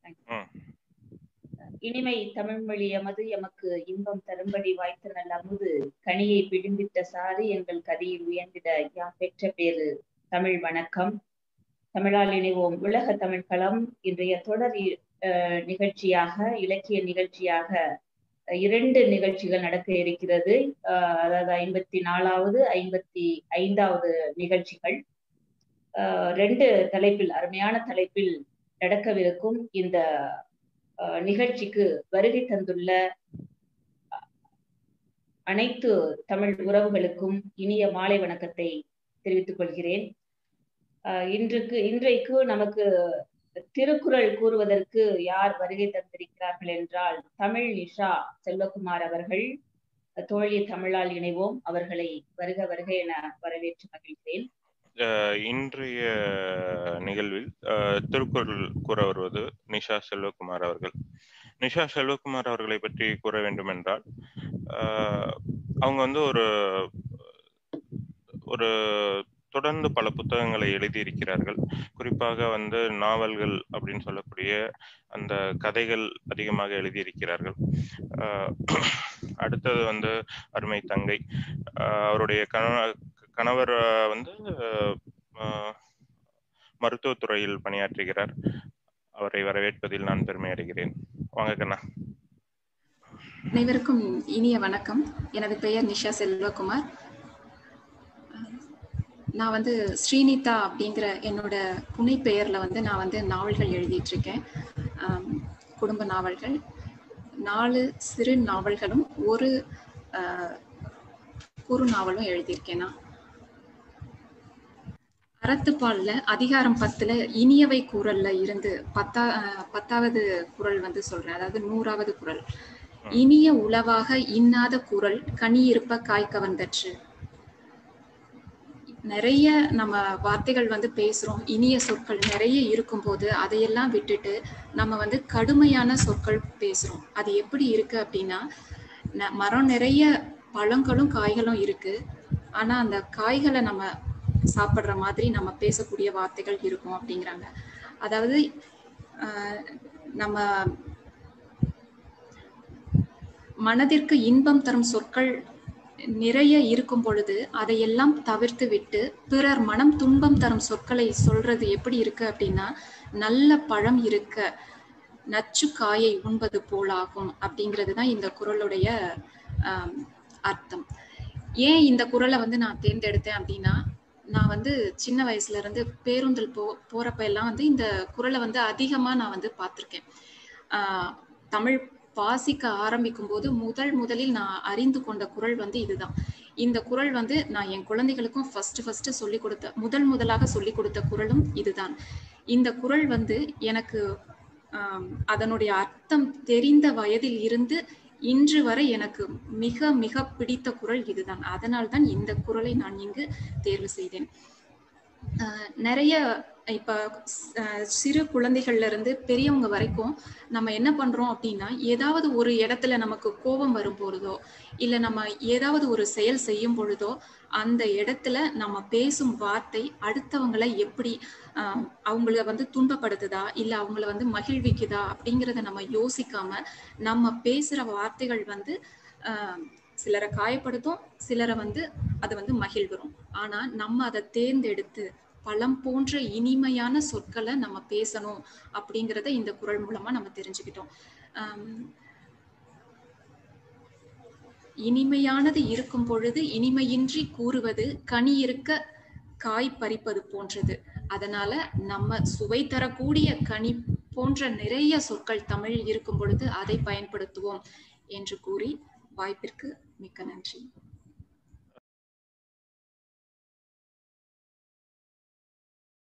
ம். இனிமை தமிழ் மொழி எமது எமக்கு இன்பம் தரும்படி வாய்த்த நல்ல அமுது கனியை பிடிந்திட்ட சாறு எங்கள் கதையில் உயர்ந்திட யாம் பெற்ற பேரு தமிழ் வணக்கம் தமிழால் இணைவோம் உலக தமிழ் களம் இன்றைய தொடர் இ- அஹ் நிகழ்ச்சியாக இலக்கிய நிகழ்ச்சியாக அஹ் இரண்டு நிகழ்ச்சிகள் நடக்க இருக்கிறது அஹ் அதாவது ஐம்பத்தி நாலாவது ஐம்பத்தி ஐந்தாவது நிகழ்ச்சிகள் அஹ் ரெண்டு தலைப்பில் அருமையான தலைப்பில் நடக்கவிருக்கும் இந்த அஹ், நிகழ்ச்சிக்கு வருகை தந்துள்ள அஹ், அனைத்து தமிழ் உறவுகளுக்கும் இனிய மாலை வணக்கத்தை தெரிவித்துக் கொள்கிறேன் அஹ், இன்றுக்கு இன்றைக்கு நமக்கு திருக்குறள் கூறுவதற்கு யார் வருகை தந்திருக்கிறார்கள் என்றால் தமிழ் நிஷா செல்வகுமார் அவர்கள் தோழி தமிழால் இணைவோம் அவர்களை வருக வருக என வரவேற்று மகிழ்கிறேன் அஹ் இன்றைய நிகழ்வில் அஹ், திருக்குறள் கூற வருவது நிஷா செல்வகுமார் அவர்கள் நிஷா செல்வகுமார் அவர்களை பற்றி கூற வேண்டும் என்றால் அஹ், அவங்க வந்து ஒரு ஒரு தொடர்ந்து பல புத்தகங்களை எழுதியிருக்கிறார்கள் குறிப்பாக வந்து நாவல்கள் அப்படின்னு சொல்லக்கூடிய அந்த கதைகள் அதிகமாக எழுதியிருக்கிறார்கள் அஹ், அடுத்தது வந்து அருமை தங்கை அஹ், அவருடைய கண- கணவர் அஹ், வந்து அஹ், மருத்துவத்துறையில் பணியாற்றுகிறார் அவரை வரவேற்பதில் நான் பெருமை அடைகிறேன் வாங்க கண்ணா அனைவருக்கும் இனிய வணக்கம் எனது பெயர் நிஷா செல்வகுமார் நான் வந்து ஸ்ரீனிதா அப்படிங்கிற என்னோட புனை பெயர்ல வந்து நான் வந்து நாவல்கள் எழுதிட்டு இருக்கேன் ஆம், குடும்ப நாவல்கள் நாலு சிறு நாவல்களும் ஒரு ஆஹ், குறு நாவலும் எழுதியிருக்கேன் நான் அறத்துப்பால்ல அதிகாரம் பத்துல இனியவை குரல்ல இருந்து பத்தா ஆஹ், பத்தாவது குரல் வந்து சொல்றேன் அதாவது நூறாவது குரல் இனிய உளவாக இன்னாத குரல் கனி இருப்ப காய் கவர்ந்தற்று நிறைய நம்ம வார்த்தைகள் வந்து பேசுறோம் இனிய சொற்கள் நிறைய இருக்கும்போது அதையெல்லாம் விட்டுட்டு நம்ம வந்து கடுமையான சொற்கள் பேசுறோம் அது எப்படி இருக்கு அப்படின்னா ந- மரம் நிறைய பழங்களும் காய்களும் இருக்கு ஆனா அந்த காய்களை நம்ம சாப்பிடுற மாதிரி நம்ம பேசக்கூடிய வார்த்தைகள் இருக்கும் அப்படிங்கிறாங்க அதாவது ஆஹ், நம்ம மனதிற்கு இன்பம் தரும் சொற்கள் நிறைய இருக்கும் பொழுது அதையெல்லாம் தவிர்த்து விட்டு பிறர் மனம் துன்பம் தரும் சொற்களை சொல்றது எப்படி இருக்கு அப்படின்னா நல்ல பழம் இருக்க நச்சு காயை உண்பது போலாகும் அப்படிங்கிறது தான் இந்த குறளுடைய ஆம், அர்த்தம் ஏன் இந்த குறளை வந்து நான் தேர்ந்தெடுத்தேன் அப்படின்னா நான் வந்து சின்ன வயசுல இருந்து பேருந்தில் போ போறப்ப எல்லாம் வந்து இந்த குறளை வந்து அதிகமா நான் வந்து பார்த்திருக்கேன் ஆஹ் தமிழ் வாசிக்க ஆரம்பிக்கும் போது முதல் முதலில் நான் அறிந்து கொண்ட குறள் வந்து இதுதான் இந்த குறள் வந்து நான் என் குழந்தைகளுக்கும் ஃபர்ஸ்ட் ஃபர்ஸ்ட் சொல்லி கொடுத்த முதல் முதலாக சொல்லி கொடுத்த குறளும் இதுதான் இந்த குறள் வந்து எனக்கு ஆம், அதனுடைய அர்த்தம் தெரிந்த வயதில் இருந்து இன்று வரை எனக்கு மிக மிக பிடித்த குறள் இதுதான் அதனால் தான் இந்த குறளை நான் இங்கு தேர்வு செய்தேன் ஆஹ் நிறைய இப்ப அஹ் சிறு குழந்தைகள்ல இருந்து பெரியவங்க வரைக்கும் நம்ம என்ன பண்றோம் அப்படின்னா ஏதாவது ஒரு இடத்துல நமக்கு கோபம் வரும் பொழுதோ இல்ல நம்ம ஏதாவது ஒரு செயல் செய்யும் பொழுதோ அந்த இடத்துல நம்ம பேசும் வார்த்தை அடுத்தவங்களை எப்படி ஆஹ் அவங்கள வந்து துன்பப்படுத்துதா இல்ல அவங்கள வந்து மகிழ்விக்குதா அப்படிங்கிறத நம்ம யோசிக்காம நம்ம பேசுற வார்த்தைகள் வந்து ஆஹ் சிலரை காயப்படுத்தும் சிலரை வந்து அது வந்து மகிழ்வுறும் ஆனா நம்ம அதை தேர்ந்தெடுத்து பழம் போன்ற இனிமையான சொற்களை நம்ம பேசணும் அப்படிங்கிறத இந்த குறள் மூலமா நம்ம தெரிஞ்சுக்கிட்டோம் ஆம், இனிமையானது இருக்கும் பொழுது இனிமையின்றி கூறுவது கனி இருக்க காய் பறிப்பது போன்றது அதனால நம்ம சுவை தரக்கூடிய கனி போன்ற நிறைய சொற்கள் தமிழில் இருக்கும் பொழுது அதை பயன்படுத்துவோம் என்று கூறி வாய்ப்பிற்கு மிக்க நன்றி